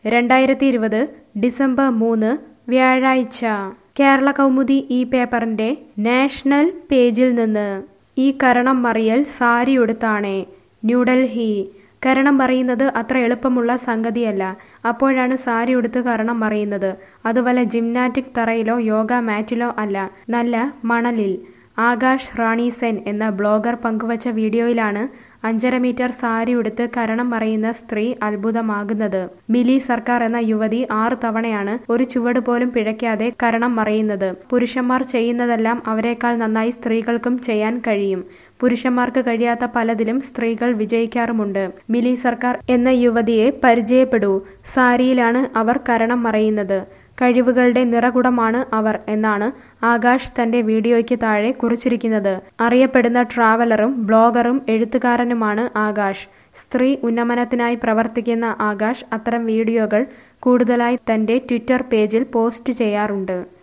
രണ്ടായിരത്തി ഇരുപത് ഡിസംബർ മൂന്ന് വ്യാഴാഴ്ച കേരള കൗമുദി ഈ പേപ്പറിന്റെ നാഷണൽ പേജിൽ നിന്ന് ഈ കരണം മറിയൽ സാരി ഉടുത്താണേ ന്യൂഡൽഹി കരണം മറിയുന്നത് അത്ര എളുപ്പമുള്ള സംഗതിയല്ല അപ്പോഴാണ് സാരി ഉടുത്ത് കരണം മറിയുന്നത് അത് വല്ല ജിംനാറ്റിക് തറയിലോ യോഗ മാറ്റിലോ അല്ല നല്ല മണലിൽ ആകാശ് റാണി സെൻ എന്ന ബ്ലോഗർ പങ്കുവച്ച വീഡിയോയിലാണ് അഞ്ചര മീറ്റർ സാരി ഉടുത്ത് കരണം മറയുന്ന സ്ത്രീ അത്ഭുതമാകുന്നത് മിലി സർക്കാർ എന്ന യുവതി ആറ് തവണയാണ് ഒരു ചുവട് പോലും പിഴയ്ക്കാതെ കരണം മറയുന്നത് പുരുഷന്മാർ ചെയ്യുന്നതെല്ലാം അവരെക്കാൾ നന്നായി സ്ത്രീകൾക്കും ചെയ്യാൻ കഴിയും പുരുഷന്മാർക്ക് കഴിയാത്ത പലതിലും സ്ത്രീകൾ വിജയിക്കാറുമുണ്ട് മിലി സർക്കാർ എന്ന യുവതിയെ പരിചയപ്പെടൂ സാരിയിലാണ് അവർ കരണം മറയുന്നത് കഴിവുകളുടെ നിറകുടമാണ് അവർ എന്നാണ് ആകാശ് തന്റെ വീഡിയോയ്ക്ക് താഴെ കുറിച്ചിരിക്കുന്നത് അറിയപ്പെടുന്ന ട്രാവലറും ബ്ലോഗറും എഴുത്തുകാരനുമാണ് ആകാശ് സ്ത്രീ ഉന്നമനത്തിനായി പ്രവർത്തിക്കുന്ന ആകാശ് അത്തരം വീഡിയോകൾ കൂടുതലായി തന്റെ ട്വിറ്റർ പേജിൽ പോസ്റ്റ് ചെയ്യാറുണ്ട്